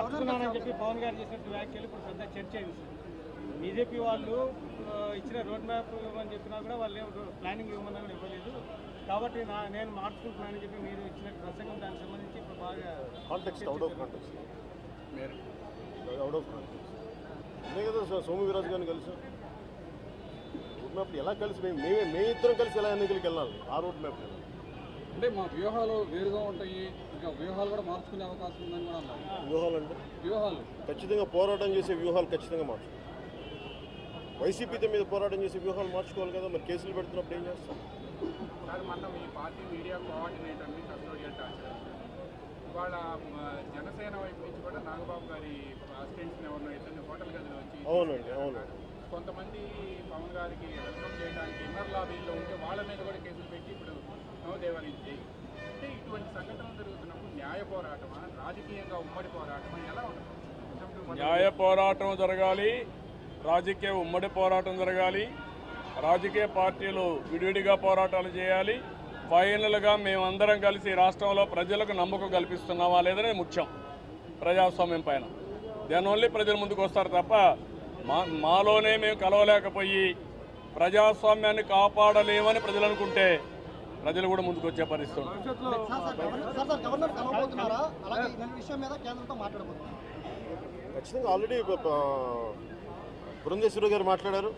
మార్చుకున్నానని చెప్పి పవన్ గారు చేసినట్టు వ్యాఖ్యలు ఇప్పుడు పెద్ద చర్చ అయింది సార్ బీజేపీ వాళ్ళు ఆ, ఇచ్చిన రోడ్ మ్యాప్ ఇవ్వమని చెప్పినా కూడా వాళ్ళు ఏం ప్లానింగ్ ఇవ్వమన్నా కూడా ఇవ్వలేదు కాబట్టి నా నేను మార్చుకుంటున్నానని చెప్పి మీరు ఇచ్చిన ప్రసంగం దానికి సంబంధించి ఇప్పుడు బాగా context out of context out of context అదే కదా సో- సోము వీరాజు గారిని కలిసి రోడ్ మ్యాప్ ఎలా కలిసి మేము మేమే మే ఇద్దరం కలిసి ఎలా ఎన్నికలకు వెళ్ళాలి ఆ రోడ్ మ్యాప్ మీద. అంటే మా వ్యూహాలు వేరుగా ఉంటాయి ఇంకా వ్యూహాలు కూడా మార్చుకునే అవకాశం ఉందని కూడా అన్నారు వ్యూహాలు అంటే వ్యూహాలు ఖచ్చితంగా పోరాటం చేసే వ్యూహాలు ఖచ్చితంగా మార్చు వైసీపీతో మీద పోరాటం చేసే వ్యూహాలు మార్చుకోవాలి కదా మరి కేసులు పెడుతున్నప్పుడు ఏం చేస్తాం కాదు మొన్న మీ పార్టీ మీడియా కోఆర్డినేటర్ని కస్టోడియల్ టార్చర్ ఇవాళ మ, జనసేన వైపు నుంచి కూడా నాగబాబు గారి అసిస్టెంట్స్ని ఎవరినో ఇద్దరిని హోటల్ గదిలో వచ్చి అవునండి అవును కొంతమంది పవన్ గారికి వెల్కమ్ చేయడానికి ఇన్నర్ లాబీల్లో ఉంటే వాళ్ళ మీద కూడా కేసులు పెట్టి ఇప్పుడు నవదేవాలు ఇది అంటే ఇటువంటి సంఘటనలు జరుగుతున్నప్పుడు న్యాయ పోరాటమా రాజకీయంగా ఉమ్మడి పోరాటమా ఎలా ఉంటుంది న్యాయ పోరాటం జరగాలి రాజకీయ ఉమ్మడి పోరాటం జరగాలి రాజకీయ పార్టీలు విడివిడిగా పోరాటాలు చేయాలి ఫైనల్గా మేమందరం కలిసి రాష్ట్రంలో ప్రజలకు నమ్మకం కల్పిస్తున్నామా లేదనే ముఖ్యం ప్రజాస్వామ్యం పైన దానివల్ల ప్రజలు ముందుకు వస్తారు తప్ప మా మాలోనే మేము కలవలేకపోయి ప్రజాస్వామ్యాన్ని కాపాడలేమని ప్రజలు అనుకుంటే ప్రజలు కూడా ముందుకు వచ్చే పరిస్థితి ఉంటుంది. Sir sir governor sir sir governor కలవబోతున్నారా అలాగే ఈ విషయం మీద కేంద్రంతో మాట్లాడబోతున్నారు ఖచ్చితంగా ఆల్రెడీ పురంధేశ్వరి గారు మాట్లాడారు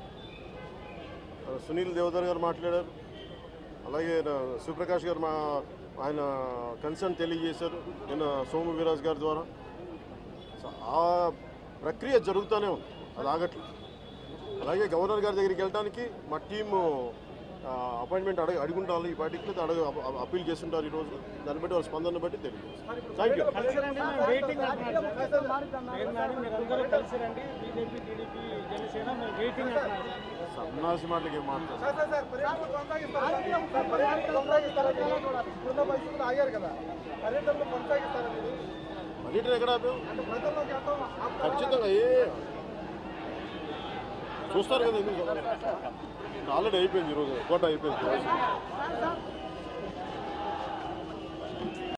ఆ, సునీల్ దేవధర్ గారు మాట్లాడారు అలాగే నా శివప్రకాష్ గారు మా ఆయన కన్సర్న్ తెలియజేశారు నిన్న సోము వీరాజ్ గారి ద్వారా సో ఆ ప్రక్రియ జరుగుతూనే ఉంది అది ఆగట్లేదు అలాగే గవర్నర్ గారి దగ్గరికి వెళ్ళడానికి మా టీము అపాయింట్మెంట్ అడగ అడుగుంటారు ఈ పార్టీకి అడగ అ- అప్పీల్ చేస్తుంటారు ఈరోజు దాన్ని బట్టి వాళ్ళ స్పందన బట్టి తెలియజేస్తారు థ్యాంక్ యూ కలిసిరండి మేము వెయిటింగ్ అంటున్నారు సార్ లేదు మేడం మీరందరూ కలిసి రండి బీజేపీ టీడీపీ జనసేన మేము వెయిటింగ్ అంటున్నారు సార్ సన్నాసి మాటలకి ఏం మాట్లాడతారు పర్యటన ఎక్కడ ఆపాం? ఖచ్చితంగా ఏ చూస్తారు కదా ఎందుకు ఆల్రెడీ అయిపోయింది ఈరోజు కోట అయిపోయింది